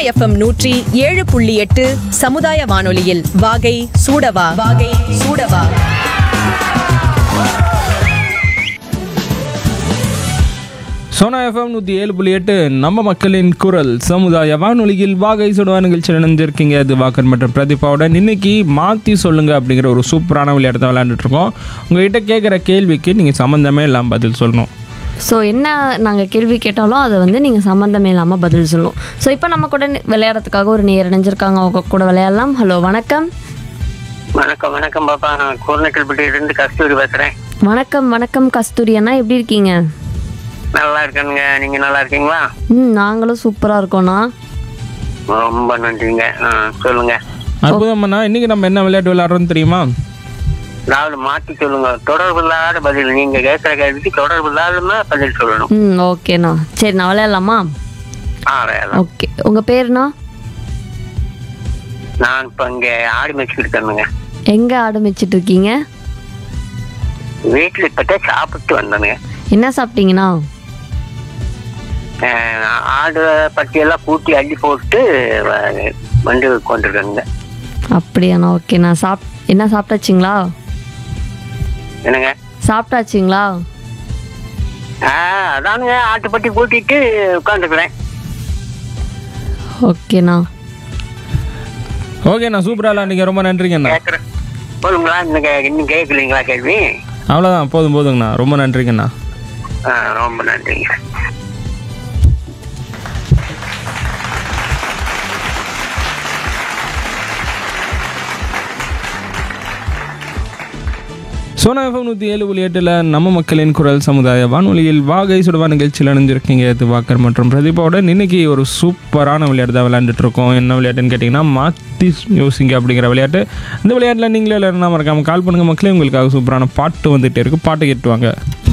FM நூற்றி ஏழு புள்ளி எட்டு சமுதாய வானொலியில் வாகை சூடவா வாகை சூடவா சோனா எஃப்எம் நூற்றி ஏழு புள்ளி எட்டு நம்ம மக்களின் குரல் சமுதாய வானொலியில் வாகை சுடுவா நிகழ்ச்சியில் இணைஞ்சிருக்கீங்க அது வாக்கர் மற்றும் பிரதீபாவுடன் இன்னைக்கு மாற்றி சொல்லுங்க அப்படிங்கிற ஒரு சூப்பரான விளையாட்டை விளையாண்டுட்டு இருக்கோம் உங்ககிட்ட கேட்குற கேள்விக்கு நீங்கள் சம்மந்தமே இல்லாமல் பதில் சொல்லணும் ஸோ என்ன நாங்கள் கேள்வி கேட்டாலும் அதை வந்து நீங்கள் சம்மந்தமே இல்லாமல் பதில் சொல்லுவோம் ஸோ இப்போ நம்ம கூட நி- விளையாடுறதுக்காக ஒரு நேர் இணைஞ்சிருக்காங்க அவங்க கூட விளையாடலாம் ஹலோ வணக்கம் வணக்கம் வணக்கம் பாப்பா நான் கூர்நக்கல்பட்டியிலிருந்து கஸ்தூரி பேசுறேன் வணக்கம் வணக்கம் கஸ்தூரி அண்ணா எப்படி இருக்கீங்க நல்லா இருக்கேனுங்க நீங்க நல்லா இருக்கீங்களா ம் நாங்களும் சூப்பராக இருக்கோண்ணா ரொம்ப நன்றிங்க ஆ, சொல்லுங்க அற்புதம்னா இன்னைக்கு நம்ம என்ன விளையாட்டு விளையாடுறோம்னு தெரியுமா அதாவது மாத்தி சொல்லுங்க தொடர்பு இல்லாத பதில் நீங்க கேட்கிற கேள்விக்கு தொடர்பு இல்லாத பதில் சொல்லணும் ம் ஓகேண்ணா சரி நான் விளையாடலாமா ஆ வேலை ஓகே உங்கள் பேருண்ணா நான் இப்ப இங்க ஆடி மேய்ச்சிட்டு இருக்கேனுங்க எங்கே ஆடு மேய்ச்சிட்டு இருக்கீங்க வீட்டுல இப்பதான் சாப்பிட்டு வந்தேனுங்க என்ன சாப்பிட்டீங்கண்ணா ஆ, ஆடு பட்டி எல்லாம் கூட்டி அள்ளி போட்டு வ- வந்து கொண்டிருக்கேனுங்க அப்படியாண்ணா ஓகேண்ணா சாப் என்ன சாப்பிட்டாச்சிங்களா என்னங்க சாப்பிட்டாச்சிங்களா ஆ அதானுங்க ஆட்டுப்பட்டி கூட்டிட்டு உட்காந்துக்கிறேன் ஓகேண்ணா ஓகேண்ணா சூப்பராக நீங்கள் ரொம்ப நன்றிங்கண்ணா கேட்குறேன் போதுங்களா இன்னும் கே- இன்னும் கேட்கலீங்களா கேள்வி அவ்வளோதான் போதும் போதுங்கண்ணா ரொம்ப நன்றிங்கண்ணா ஆ ரொம்ப நன்றிங்க சோனா எஃப்எம் நூற்றி ஏழு புள்ளி எட்டில் நம்ம மக்களின் குரல் சமுதாய வானொலியில் வாகை சுடுவா நிகழ்ச்சியில் இணைஞ்சிருக்கீங்க இது வாக்கர் மற்றும் பிரதீபாவுடன் இன்னைக்கு ஒரு சூப்பரான விளையாட்டு தான் விளையாண்டுட்டு இருக்கோம் என்ன விளையாட்டுன்னு கேட்டிங்கன்னா மாத்தி யோசிங்க அப்படிங்கிற விளையாட்டு இந்த விளையாட்டில் நீங்களே விளையாடுனா மறக்காமல் கால் பண்ணுங்கள் மக்களே உங்களுக்காக சூப்பரான பாட்டு வந்துகிட்டே இருக்கு பாட்டு கேட்டுவாங்க